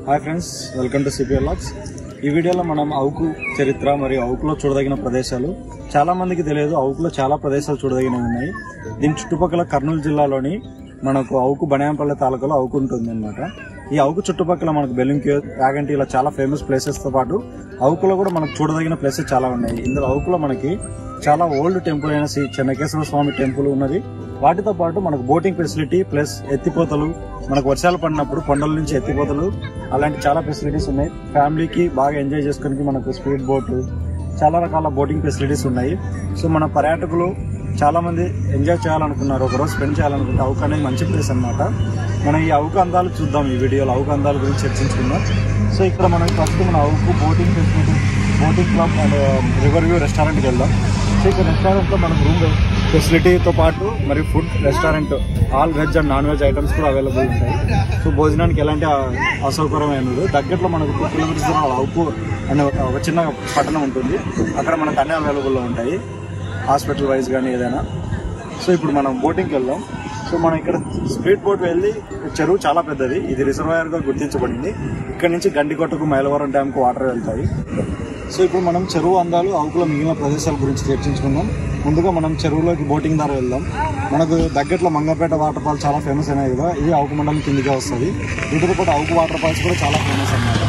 hi friends welcome to CPL లాక్స్ ఈ వీడియోలో మనం అవుకు చరిత్ర మరియు అవుకులో చూడదగిన ప్రదేశాలు చాలా మందికి తెలియదు అవుకులో చాలా ప్రదేశాలు చూడదగినవి ఉన్నాయి దీని చుట్టుపక్కల కర్నూలు జిల్లాలోని మనకు అవుకు బనాయంపల్లె తాలూకాలో అవుకు ఉంటుంది అనమాట ఈ అవుకు చుట్టుపక్కల మనకు బెలూంకి యాగంటి ఇలా చాలా ఫేమస్ ప్లేసెస్ తో పాటు అవుకులో కూడా మనకు చూడదగిన ప్లేసెస్ చాలా ఉన్నాయి ఇందులో అవుకులో మనకి చాలా ఓల్డ్ టెంపుల్ అయిన శ్రీ చెన్నకేశ్వర స్వామి టెంపుల్ ఉన్నది వాటితో పాటు మనకు బోటింగ్ ఫెసిలిటీ ప్లస్ ఎత్తిపోతలు మనకు వర్షాలు పడినప్పుడు కొండల నుంచి ఎత్తిపోతలు అలాంటి చాలా ఫెసిలిటీస్ ఉన్నాయి ఫ్యామిలీకి బాగా ఎంజాయ్ చేసుకోవడానికి మనకు స్పీడ్ బోట్ చాలా రకాల బోటింగ్ ఫెసిలిటీస్ ఉన్నాయి సో మన పర్యాటకులు చాలా మంది ఎంజాయ్ చేయాలనుకున్నారు ఒక రోజు స్పెండ్ చేయాలనుకుంటే అవుక అనేది మంచి ప్లేస్ అన్నమాట మనం ఈ అవుక అందాలు చూద్దాం ఈ వీడియోలో అవుక అందాల గురించి చర్చించుకుందాం సో ఇక్కడ మనం ఫస్ట్ మన Owk boating facility boating club and river view రెస్టారెంట్కి వెళ్దాం సో ఇక్కడ రెస్టారెంట్లో మనకు రూమ్ ఫెసిలిటీతో పాటు మరియు food restaurant all veg and non veg items కూడా అవైలబుల్ ఉంటాయి సో భోజనానికి ఎలాంటి అ- అసౌకర్యమైనది దగ్గరలో మనకు టూ కిలోమీటర్స్ దూరం అవుపు అనే ఒక- ఒక చిన్న పట్టణం ఉంటుంది అక్కడ మనకు అన్ని అవైలబుల్లో ఉంటాయి హాస్పిటల్ వైజ్ కానీ ఏదైనా సో ఇప్పుడు మనం బోటింగ్కి వెళ్దాం సో మనం ఇక్కడ స్పీడ్ బోట్ వెళ్ళి చెరువు చాలా పెద్దది ఇది రిజర్వాయర్ గా గుర్తించబడింది ఇక్కడ నుంచి గండికొట్టకు మైలవరం డ్యామ్ కు వాటర్ వెళ్తాయి సో ఇప్పుడు మనం చెరువు అందాలు అవుకుల మిగిలిన ప్రదేశాల గురించి చర్చించుకుందాం ముందుగా మనం చెరువులోకి బోటింగ్ ద్వారా వెళ్దాం మనకు దగ్గరలో మంగపేట వాటర్ ఫాల్స్ చాలా ఫేమస్ అయినాయి కదా ఇది అవుకు మండలం కిందిగా వస్తుంది వీటితో పాటు అవుకు వాటర్ ఫాల్స్ కూడా చాలా ఫేమస్ అన్నమాట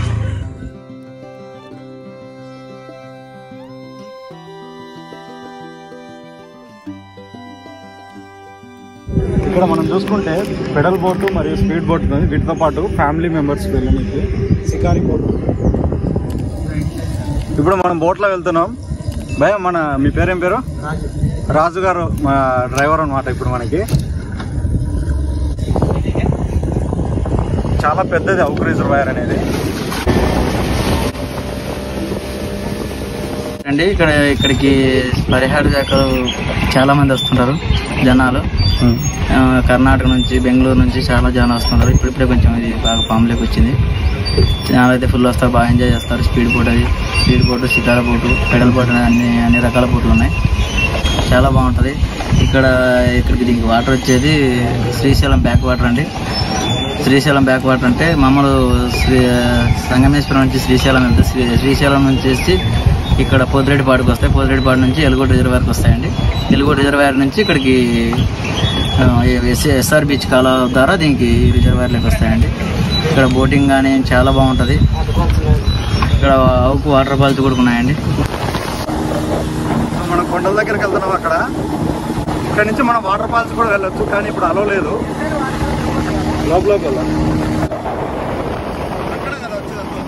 ఇక్కడ మనం చూసుకుంటే పెడల్ బోటు మరియు స్పీడ్ బోట్ ఉంది వీటితో పాటు ఫ్యామిలీ మెంబర్స్ వెళ్ళడానికి షికారి బోట్ ఇప్పుడు మనం బోట్లో వెళ్తున్నాం భయ మన మీ పేరేం పేరు రాజు గారు మా డ్రైవర్ అన్నమాట ఇప్పుడు మనకి చాలా పెద్దది అవుకు రిజర్వాయర్ అనేది అండి ఇక్కడ ఇక్కడికి పరిహార శాఖలు చాలా మంది వస్తుంటారు జనాలు ఆ, కర్ణాటక నుంచి బెంగళూరు నుంచి చాలా జనం వస్తుంటారు ఇప్పుడిప్పుడే కొంచెం ఇది బాగా పాములోకి వచ్చింది జనాలు అయితే ఫుల్ వస్తారు బాగా ఎంజాయ్ చేస్తారు స్పీడ్ బోట్ అది స్పీడ్ బోట్ షికార బోటు పెడల్ బోట్ అని అన్ని అన్ని రకాల బోట్లు ఉన్నాయి చాలా బాగుంటుంది ఇక్కడ ఇక్కడికి దీనికి వాటర్ వచ్చేది శ్రీశైలం బ్యాక్ వాటర్ అండి శ్రీశైలం బ్యాక్ వాటర్ అంటే మామూలు శ్రీ సంగమేశ్వరం నుంచి శ్రీశైలం వెళ్తే శ్రీ శ్రీశైలం నుంచి వచ్చి ఇక్కడ పోతిరెడ్డిపాడుకు వస్తాయి పోతిరెడ్డిపాడు నుంచి ఎలుగోడు రిజర్వాయర్కి వస్తాయండి ఎలుగోడు రిజర్వాయర్ నుంచి ఇక్కడికి ఎస్ఆర్ బీచ్ కాలువ ద్వారా దీనికి రిజర్వాయర్లోకి వస్తాయండి ఇక్కడ బోటింగ్ కానీ చాలా బాగుంటుంది ఇక్కడ అవుకు వాటర్ ఫాల్స్ కూడా ఉన్నాయండి సో మనం కొండల దగ్గరికి వెళ్తున్నాం అక్కడ ఇక్కడ నుంచి మనం వాటర్ ఫాల్స్ కూడా వెళ్ళొచ్చు కానీ ఇప్పుడు అలో లేదు లోపలికి వెళ్దాం అక్కడే కదా వచ్చేది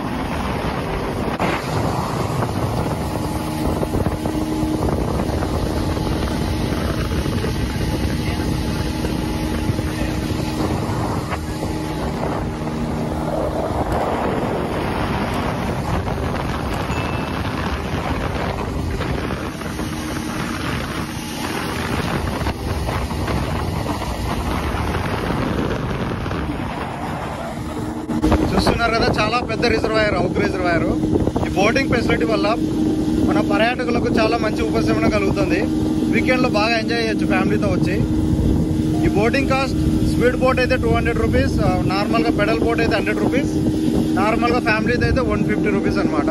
చూస్తున్నారు కదా చాలా పెద్ద రిజర్వాయర్ అవుక్ రిజర్వాయర్ ఈ బోటింగ్ ఫెసిలిటీ వల్ల మన పర్యాటకులకు చాలా మంచి ఉపశమనం కలుగుతుంది వీకెండ్ లో బాగా ఎంజాయ్ చేయొచ్చు ఫ్యామిలీతో వచ్చి ఈ బోటింగ్ కాస్ట్ స్పీడ్ బోట్ అయితే టూ హండ్రెడ్ రూపీస్ నార్మల్ గా పెడల్ బోట్ అయితే హండ్రెడ్ రూపీస్ నార్మల్ గా ఫ్యామిలీతో అయితే వన్ ఫిఫ్టీ రూపీస్ అనమాట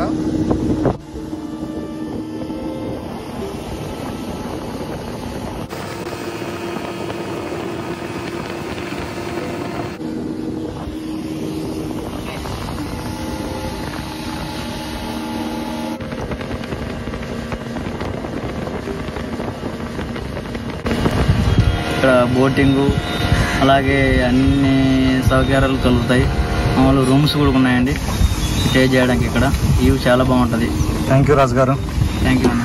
ఇక్కడ బోటింగు అలాగే అన్ని సౌకర్యాలు కలుగుతాయి మామూలు రూమ్స్ కూడా ఉన్నాయండి స్టే చేయడానికి ఇక్కడ వ్యూ చాలా బాగుంటుంది థ్యాంక్ యూ రాజు గారు థ్యాంక్ యూ అన్న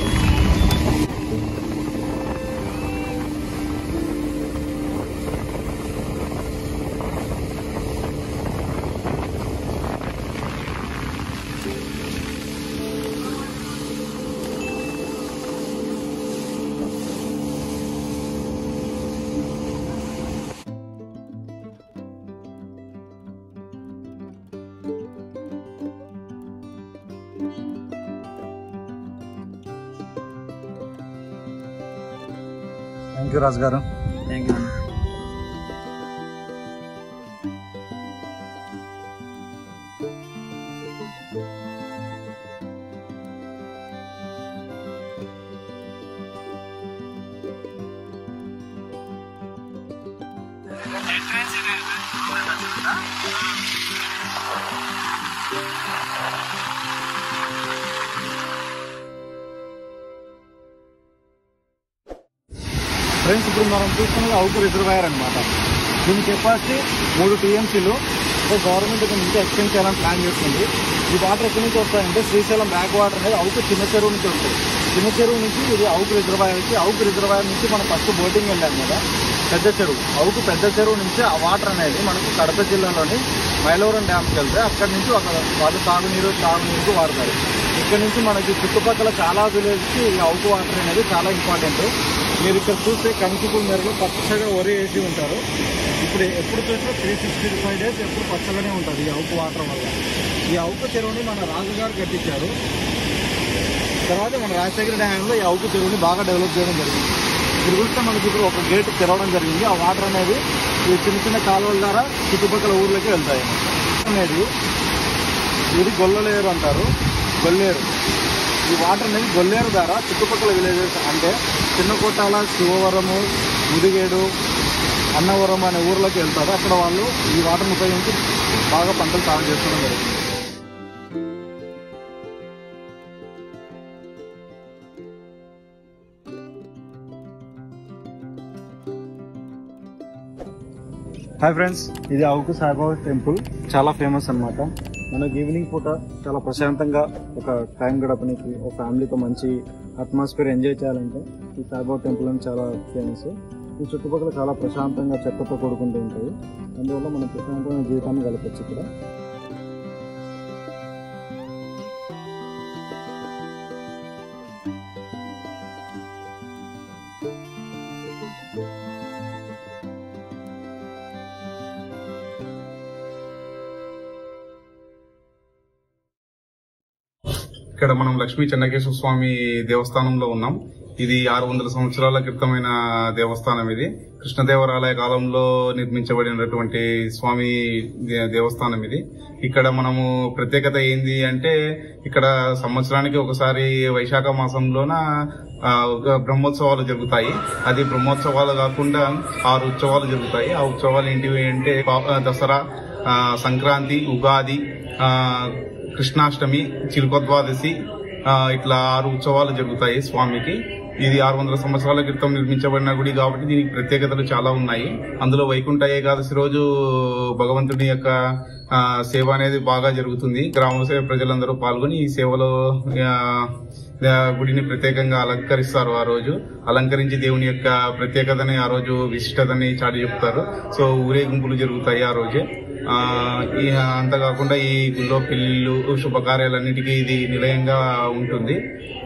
థ్యాంక్ యూ రాజు గారు థ్యాంక్ యూ అన్న ఫ్రెండ్స్ ఇప్పుడు మనం చూస్తున్నది అవుకు రిజర్వాయర్ అనమాట దీని కెపాసిటీ మూడు టీఎంసీలు సో గవర్నమెంట్ ఇక్కడ నుంచి ఎక్స్టెండ్ చేయాలని ప్లాన్ చేస్తుంది ఈ వాటర్ ఎక్కడి నుంచి వస్తాయంటే శ్రీశైలం బ్యాక్ వాటర్ అనేది అవుకు చిన్న చెరువు నుంచి ఉంటుంది చిన్న చెరువు నుంచి ఇది అవుకు రిజర్వాయర్కి అవుకు రిజర్వాయర్ నుంచి మనం ఫస్ట్ బోటింగ్ వెళ్ళాం కదా పెద్ద చెరువు అవుకు పెద్ద చెరువు నుంచి ఆ వాటర్ అనేది మనకు కడప జిల్లాలోని మైలవరం డ్యామ్కి వెళ్తే అక్కడి నుంచి ఒక వాళ్ళు తాగునీరు తాగునీరుకు వాడతారు ఇక్కడ నుంచి మనకి చుట్టుపక్కల చాలా విలేజ్కి ఈ అవుకు వాటర్ అనేది చాలా ఇంపార్టెంట్ మీరు ఇక్కడ చూస్తే కంకిపుల్ మేరలో పచ్చగా వరి వేసి ఉంటారు ఇప్పుడు ఎప్పుడు చూసినా త్రీ సిక్స్టీ ఫైవ్ డేస్ ఎప్పుడు పచ్చగానే ఉంటుంది ఈ అవుకు వాటర్ వల్ల ఈ అవుకు చెరువుని మన రాజుగారు కట్టించారు తర్వాత మన రాజశేఖర డ్యాంలో ఈ అవుకు చెరువుని బాగా డెవలప్ చేయడం జరిగింది మీరు చూస్తే మనకి ఇప్పుడు ఒక గేట్ తెరవడం జరిగింది ఆ వాటర్ అనేది ఈ చిన్న చిన్న కాలువల ద్వారా చుట్టుపక్కల ఊర్లకి వెళ్తాయి అనేది ఇది గొల్లలేరు అంటారు గొల్లేరు ఈ వాటర్ అనేది గొల్లేరు ద్వారా చుట్టుపక్కల విలేజెస్ అంటే చిన్నకోటాల శివవరము ముదిగేడు అన్నవరం అనే ఊర్లోకి వెళ్తారు అక్కడ వాళ్ళు ఈ వాటర్ని ఉపయోగించి బాగా పంటలు సాగు చేసుకోవడం జరుగుతుంది హాయ్ ఫ్రెండ్స్ ఇది అవుకు సాయిబాబా టెంపుల్ చాలా ఫేమస్ అన్నమాట మనకి ఈవినింగ్ పూట చాలా ప్రశాంతంగా ఒక టైం గడపనికి ఒక ఫ్యామిలీతో మంచి అట్మాస్ఫియర్ ఎంజాయ్ చేయాలంటే ఈ సాయిబాబా టెంపుల్ అని చాలా ఫేమస్ ఈ చుట్టుపక్కల చాలా ప్రశాంతంగా చెత్తతో కూడుకుంటూ ఉంటుంది అందువల్ల మనం ప్రశాంతమైన జీవితాన్ని గడపచ్చు ఇక్కడ ఇక్కడ మనం లక్ష్మీ చెన్నకేశ్వర స్వామి దేవస్థానంలో ఉన్నాం ఇది ఆరు వందల సంవత్సరాల క్రితమైన దేవస్థానం ఇది కృష్ణదేవరాలయ కాలంలో నిర్మించబడినటువంటి స్వామి దే- దేవస్థానం ఇది ఇక్కడ మనము ప్రత్యేకత ఏంది అంటే ఇక్కడ సంవత్సరానికి ఒకసారి వైశాఖ మాసంలోన ఆ, ఒక బ్రహ్మోత్సవాలు జరుగుతాయి అది బ్రహ్మోత్సవాలు కాకుండా ఆరు ఉత్సవాలు జరుగుతాయి ఆ ఉత్సవాలు ఏంటివి అంటే పా- దసరా ఆ, సంక్రాంతి ఉగాది ఆ, కృష్ణాష్టమి చిరుకొద్వాదశి ఆ, ఇట్లా ఆరు ఉత్సవాలు జరుగుతాయి స్వామికి ఇది ఆరు వందల సంవత్సరాల క్రితం నిర్మించబడిన గుడి కాబట్టి దీనికి ప్రత్యేకతలు చాలా ఉన్నాయి అందులో వైకుంఠ ఏకాదశి రోజు భగవంతుడి యొక్క ఆ, సేవ అనేది బాగా జరుగుతుంది గ్రామ సేవ ప్రజలందరూ పాల్గొని ఈ సేవలో ఆ, ఆ, గుడిని ప్రత్యేకంగా అలంకరిస్తారు ఆ రోజు అలంకరించి దేవుని యొక్క ప్రత్యేకతని ఆ రోజు విశిష్టతని చాటి చెప్తారు సో ఊరేగింపులు జరుగుతాయి ఆ రోజే ఆ, ఈ అంతేకాకుండా ఈ గుళ్ళో పెళ్లిళ్ళు శుభకార్యాలన్నిటికీ ఇది నిలయంగా ఉంటుంది